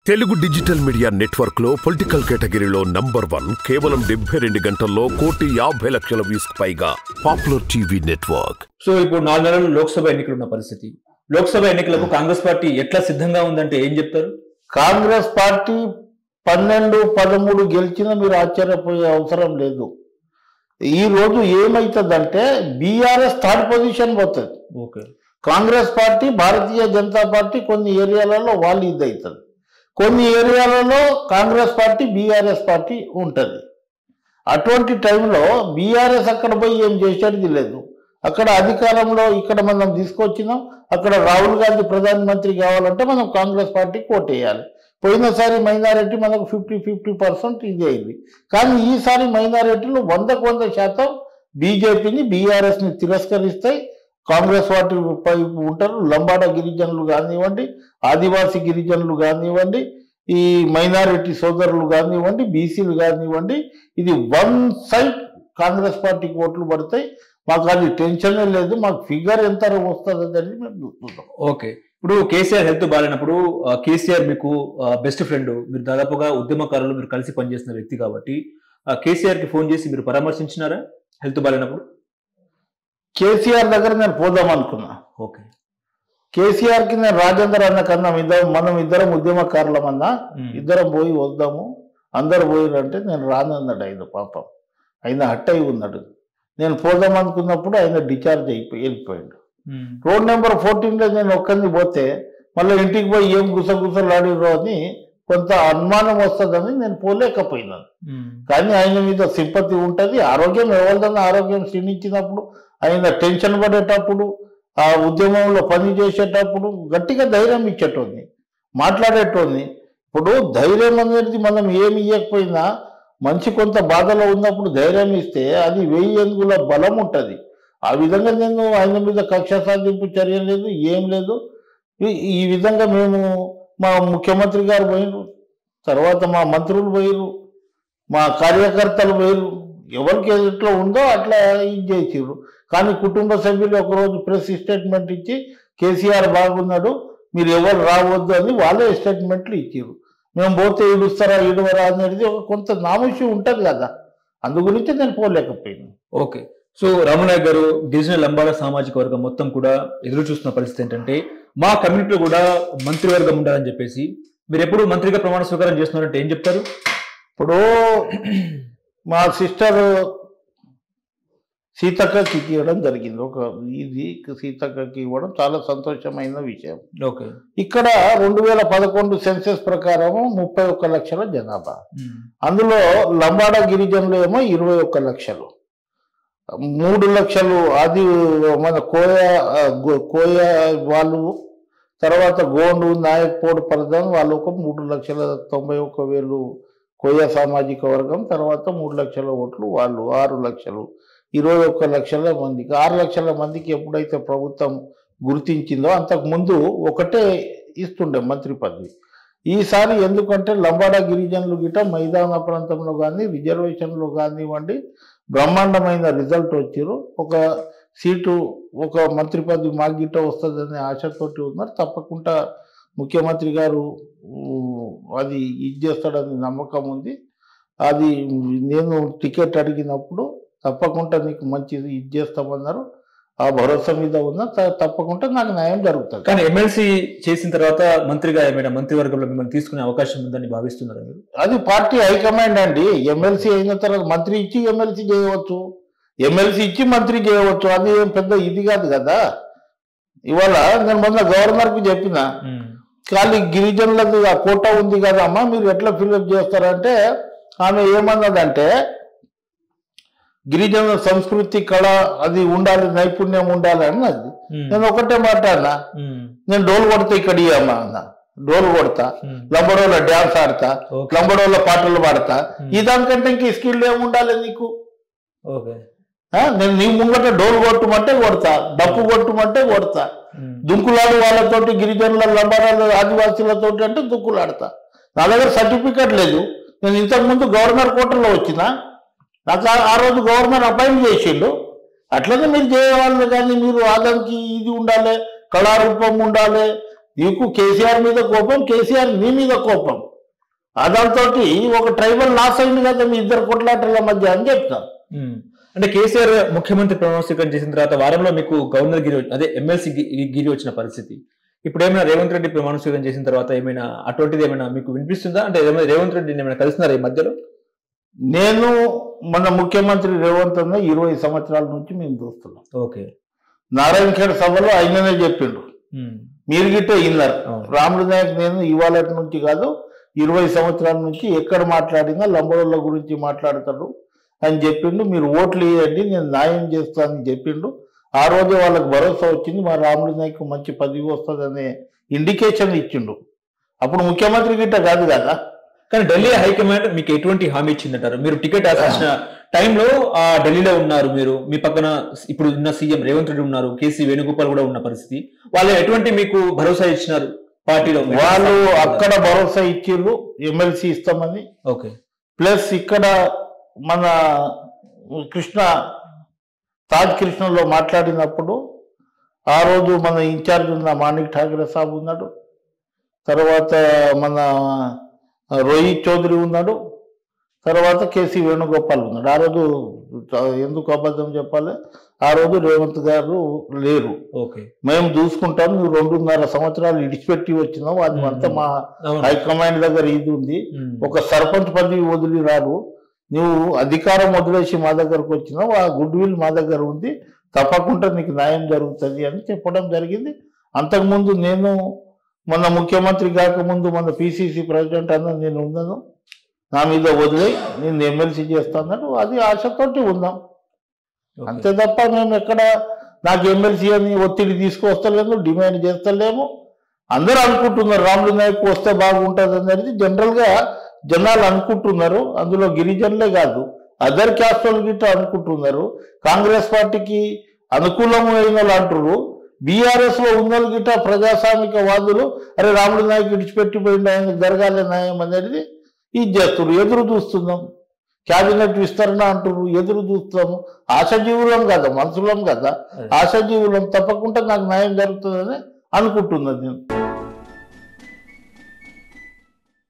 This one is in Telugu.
తెలుగు డిజిటల్ మీడియా నెట్వర్క్ లో పొలిటికల్ కేటగిరీలో నంబర్ వన్ కేవలం డెబ్బై రెండు గంటల్లో కోటి యాభై లక్షల వ్యూస్ పైగా పాపులర్ టీవీ నెట్వర్క్ సో ఇప్పుడు నాలుగు నెలలు లోక్సభ ఎన్నికలు ఉన్న పరిస్థితి లోక్సభ ఎన్నికలకు కాంగ్రెస్ పార్టీ ఎట్లా సిద్ధంగా ఉందంటే ఏం చెప్తారు కాంగ్రెస్ పార్టీ పన్నెండు పదమూడు గెలిచినా మీరు ఆశ్చర్యపోయే అవసరం లేదు ఈ రోజు ఏమవుతుందంటే బీఆర్ఎస్ థర్డ్ పొజిషన్ పోతుంది okay Congress party Bharatiya Janata party కొన్ని ఏరియాలలో వాళ్ళు ఇది అవుతుంది కొన్ని ఏరియాలలో కాంగ్రెస్ పార్టీ బీఆర్ఎస్ పార్టీ ఉంటుంది అటువంటి టైంలో బీఆర్ఎస్ అక్కడ పోయి ఏం చేసేది లేదు అక్కడ అధికారంలో ఇక్కడ మనం తీసుకొచ్చినాం అక్కడ రాహుల్ గాంధీ ప్రధానమంత్రి కావాలంటే మనం కాంగ్రెస్ పార్టీకి ఓటేయాలి పోయినసారి మైనారిటీ మనకు ఫిఫ్టీ ఫిఫ్టీ పర్సెంట్ ఇది అయింది కానీ ఈసారి మైనారిటీలు వందకు వంద శాతం బీజేపీని బీఆర్ఎస్ని తిరస్కరిస్తాయి కాంగ్రెస్ పార్టీ పై ఉంటారు లంబాడ గిరిజనులు కానివ్వండి ఆదివాసీ గిరిజనులు కానివ్వండి ఈ మైనారిటీ సోదరులు కానివ్వండి బీసీలు కానివ్వండి ఇది వన్ సైడ్ కాంగ్రెస్ పార్టీకి ఓట్లు పడతాయి మాకు అది టెన్షనే లేదు మాకు ఫిగర్ ఎంత వస్తుంది అనేది మేము చూస్తున్నాం ఓకే ఇప్పుడు కేసీఆర్ హెల్త్ బాగాలేనప్పుడు ఆ, కేసీఆర్ మీకు బెస్ట్ ఫ్రెండ్ మీరు దాదాపుగా ఉద్యమకారులు మీరు కలిసి పనిచేసిన వ్యక్తి కాబట్టి ఆ, కేసీఆర్ కి ఫోన్ చేసి మీరు పరామర్శించినారా హెల్త్ బాగాలేనప్పుడు కేసీఆర్ దగ్గర నేను పోదాం అనుకున్నా ఓకే కేసీఆర్కి నేను రాజేందర్ అన్న కన్నా ఇద్దరం మనం ఇద్దరం ఉద్యమకారులమన్నా ఇద్దరం పోయి వద్దాము అందరు పోయిరంటే నేను రానన్నాడు ఆయన పాపం ఆయన హట్ అయి ఉన్నాడు నేను పోదాం అనుకున్నప్పుడు ఆయన డిశ్చార్జ్ అయిపోయి వెళ్ళిపోయాడు ఉమ్. రోడ్ నెంబర్ ఫోర్టీన్లో నేను ఒక్కరిని పోతే మళ్ళీ ఇంటికి పోయి ఏం గుసగుసలాడిరో అని కొంత అనుమానం వస్తుందని నేను పోలేకపోయినాను ఉమ్. కానీ ఆయన మీద సింపతి ఉంటుంది ఆరోగ్యం ఎవరిదన్నా ఆరోగ్యం క్షీణించినప్పుడు ఆయన టెన్షన్ పడేటప్పుడు ఆ ఉద్యమంలో పని చేసేటప్పుడు గట్టిగా ధైర్యం ఇచ్చేటోని మాట్లాడేటోని ఇప్పుడు ధైర్యం అనేది మనం ఏమి ఇవ్వకపోయినా మంచి కొంత బాధలో ఉన్నప్పుడు ధైర్యం ఇస్తే అది వెయ్యి ఎందుకుల బలం ఉంటుంది ఆ విధంగా నేను ఆయన మీద కక్ష సాధింపు చర్య లేదు ఏం లేదు ఈ- ఈ విధంగా మేము మా ముఖ్యమంత్రి గారు పోయినారు తర్వాత మా మంత్రులు పోయిరు మా కార్యకర్తలు వేరు ఎవరికి ఎట్లా ఉందో అట్లా ఇది చేసిర్రు కానీ కుటుంబ సభ్యులు ఒకరోజు ప్రెస్ స్టేట్మెంట్ ఇచ్చి కేసీఆర్ బాగున్నాడు మీరు ఎవరు రావద్దు అని వాళ్ళే స్టేట్మెంట్లు ఇచ్చారు మేము పోతే ఈడుస్తారా ఈడవరా అనేది ఒక కొంత నామూషి ఉంటుంది కదా అందు గురించి నేను పోలేకపోయాను ఓకే సో రామనాయక్ గారు గిరిజన లంబాడ సామాజిక వర్గం మొత్తం కూడా ఎదురు చూస్తున్న పరిస్థితి ఏంటంటే మా కమ్యూనిటీలో కూడా మంత్రివర్గం ఉండాలని చెప్పేసి మీరు ఎప్పుడు మంత్రిగా ప్రమాణ స్వీకారం చేస్తున్నారంటే ఏం చెప్తారు ఇప్పుడు మా సిస్టర్ సీతక్కకి ఇవ్వడం జరిగింది ఒక ఇది సీతక్కకి ఇవ్వడం చాలా సంతోషమైన విషయం ఓకే ఇక్కడ రెండు వేల పదకొండు సెన్సెస్ ప్రకారము ముప్పై ఒక్క లక్షల జనాభా అందులో లంబాడ గిరిజనులు ఏమో ఇరవై ఒక్క లక్షలు మూడు లక్షలు అది మన కోయ ఆ, గో- కోయ వాళ్ళు తర్వాత గోండు నాయక్ పోడు పరదం వాళ్ళు ఒక మూడు లక్షల తొంభై ఒక్క వేలు కోయ సామాజిక వర్గం తర్వాత మూడు లక్షల ఓట్లు వాళ్ళు ఆరు లక్షలు ఇరవై ఒక్క లక్షల మందికి ఆరు లక్షల మందికి ఎప్పుడైతే ప్రభుత్వం గుర్తించిందో అంతకు ముందు ఒకటే ఇస్తుండే మంత్రి పదవి ఈసారి ఎందుకంటే లంబాడ గిరిజనులు గిట మైదాన ప్రాంతంలో కానీ రిజర్వేషన్లో కానివ్వండి బ్రహ్మాండమైన రిజల్ట్ వచ్చారు ఒక సీటు ఒక మంత్రి పదవి మా గిట్ట వస్తుందనే ఆశతోటి ఉన్నారు తప్పకుండా ముఖ్యమంత్రి గారు ఊ, అది ఇది చేస్తాడని నమ్మకం ఉంది అది నేను టికెట్ అడిగినప్పుడు తప్పకుండా నీకు మంచిది ఇది చేస్తామన్నారు ఆ భరోసా మీద ఉన్న త- తప్పకుండా నాకు న్యాయం జరుగుతుంది కానీ ఎమ్మెల్సీ చేసిన తర్వాత మంత్రిగా ఏమైనా మంత్రివర్గంలో మిమ్మల్ని తీసుకునే అవకాశం ఉందని భావిస్తున్నారు మీరు అది పార్టీ హైకమాండ్ అండి ఎమ్మెల్సీ అయిన తర్వాత మంత్రి ఇచ్చి ఎమ్మెల్సీ చేయవచ్చు ఎమ్మెల్సీ ఇచ్చి మంత్రి చేయవచ్చు అది ఏం పెద్ద ఇది కాదు కదా ఇవాళ నేను మొన్న గవర్నర్కి చెప్పిన ఖాళీ గిరిజనులది ఆ కోట ఉంది కదమ్మా మీరు ఎట్లా ఫిల్అప్ చేస్తారంటే ఆమె ఏమన్నదంటే గిరిజనుల సంస్కృతి కళ అది ఉండాలి నైపుణ్యం ఉండాలి అన్నది నేను ఒకటే మాట అన్నా నేను డోలు కొడతా ఇక్కడ ఇయ్యమ్మా అన్న డోలు కొడతా లంబడోళ్ళ డ్యాన్స్ ఆడతా ఓకే లంబడోళ్ళ పాటలు పాడతా Hmm. ఈ దానికంటే ఇంక స్కిల్ ఏముండాలి నీకు ఓకే ఆ? నేను నీ ముంగట డోలు కొట్టమంటే కొడతా డప్పు కొట్టమంటే కొడతా దుంకులాడు వాళ్ళతోటి గిరిజనుల లంబారాల ఆదివాసీలతో అంటే దుక్కులాడతా నా దగ్గర సర్టిఫికెట్ లేదు నేను ఇంతకుముందు గవర్నర్ కోటలో వచ్చిన నాకు ఆ- ఆ రోజు గవర్నర్ అపాయింట్ చేసిండు అట్లనే మీరు చేయవాళ్ళు కానీ మీరు ఆదానికి ఇది ఉండాలి కళారూపం ఉండాలి నీకు కేసీఆర్ మీద కోపం కేసీఆర్ నీ మీద కోపం అదాంతో ఒక ట్రైబల్ లాస్ అయింది కదా మీ ఇద్దరు కొట్లాటల మధ్య అని చెప్తాను ఉమ్. అంటే కేసీఆర్ ముఖ్యమంత్రి ప్రమాణ స్వీకారం చేసిన తర్వాత వారంలో మీకు గవర్నర్ గిరి వచ్చి- అదే ఎమ్మెల్సీ గిరి వచ్చిన పరిస్థితి ఇప్పుడు ఏమైనా రేవంత్ రెడ్డి ప్రమాణ స్వీకారం చేసిన తర్వాత ఏమైనా అటువంటిది ఏమైనా మీకు వినిపిస్తుందా అంటే ఏమైనా రేవంత్ రెడ్డిని ఏమైనా కలిసినారా ఈ మధ్యలో నేను మన ముఖ్యమంత్రి రేవంత్ అన్న ఇరవై సంవత్సరాల నుంచి మేము చూస్తున్నాం ఓకే నారాయణ ఖేడ్ సభలో ఆయననే చెప్పిండు ఉమ్. మీరు గిట్టే విన్నారు అవును. రాముడు నాయక్ నేను ఇవాళ నుంచి కాదు ఇరవై సంవత్సరాల నుంచి ఎక్కడ మాట్లాడినా లంబడోళ్ళ గురించి మాట్లాడతాడు అని చెప్పిండు మీరు ఓట్లు వేయండి నేను న్యాయం చేస్తానని చెప్పిండు ఆ రోజు వాళ్ళకి భరోసా వచ్చింది మా రాముడు నాయక్ మంచి పదవి వస్తుందనే ఇండికేషన్ ఇచ్చిండు అప్పుడు ముఖ్యమంత్రి గిట్ట కాదు కదా కానీ ఢిల్లీ హైకమాండ్ మీకు ఎటువంటి హామీ ఇచ్చిందంటారు మీరు టికెట్ ఆశించిన టైంలో ఆ ఢిల్లీలో ఉన్నారు మీరు మీ పక్కన ఇప్పుడు ఉన్న సీఎం రేవంత్ రెడ్డి ఉన్నారు కేసీ వేణుగోపాల్ కూడా ఉన్న పరిస్థితి వాళ్ళు ఎటువంటి మీకు భరోసా ఇచ్చినారు పార్టీలో వాళ్ళు అక్కడ భరోసా ఇచ్చిర్రు ఎమ్మెల్సీ ఇస్తామని ఓకే ప్లస్ ఇక్కడ మన కృష్ణ తాజ్ కృష్ణలో మాట్లాడినప్పుడు ఆ రోజు మన ఇన్ఛార్జ్ ఉన్న మాణిక్ ఠాకరే సాబ్ ఉన్నాడు తర్వాత మన రోహిత్ చౌదరి ఉన్నాడు తర్వాత కేసీ వేణుగోపాల్ ఉన్నాడు ఆ రోజు ఎందుకు అబద్ధం చెప్పాలి ఆ రోజు రేవంత్ గారు లేరు ఓకే మేము చూసుకుంటాం నువ్వు రెండున్నర సంవత్సరాలు ఇడిచిపెట్టి వచ్చినావు అది అంతా మా అవును హైకమాండ్ దగ్గర ఇది ఉంది ఉమ్. ఒక సర్పంచ్ పదవి వదిలి రాడు నువ్వు అధికారం వదిలేసి మా దగ్గరకు వచ్చినావు ఆ గుడ్ విల్ మా దగ్గర ఉంది తప్పకుండా నీకు న్యాయం జరుగుతుంది అని చెప్పడం జరిగింది అంతకుముందు నేను మన ముఖ్యమంత్రి కాకముందు మన పిసిసి ప్రెసిడెంట్ అన్న నేను ఉన్నాను నా మీద వదిలే నేను ఎమ్మెల్సీ చేస్తాను అది ఆశతోటి ఉన్నాం ఓకే. అంతే తప్ప మేము ఎక్కడ నాకు ఎమ్మెల్సీ అని ఒత్తిడి తీసుకొస్తలేము డిమాండ్ చేస్తలేము అందరూ అనుకుంటున్నారు రాములు నాయక్ వస్తే బాగుంటుంది అనేది జనరల్ గా జనాలు అనుకుంటున్నారు అందులో గిరిజనులే కాదు అదర్ క్యాస్ట్ వాళ్ళు గిట్ట అనుకుంటున్నారు కాంగ్రెస్ పార్టీకి అనుకూలమైన వాళ్ళు అంటారు బీఆర్ఎస్ లో ఉన్న వాళ్ళు గిట్ట ప్రజాస్వామిక వాదులు అరే రాములు నాయక్ విడిచిపెట్టి పోయింది ఆయన జరగాలి న్యాయం అనేది ఇది చేస్తున్నారు ఎదురు చూస్తున్నాం క్యాబినెట్ విస్తరణ అంటారు ఎదురు చూస్తాము ఆశాజీవులం కదా మనుషులం కదా ఆశాజీవులం తప్పకుండా నాకు న్యాయం జరుగుతుందని అనుకుంటున్నది నేను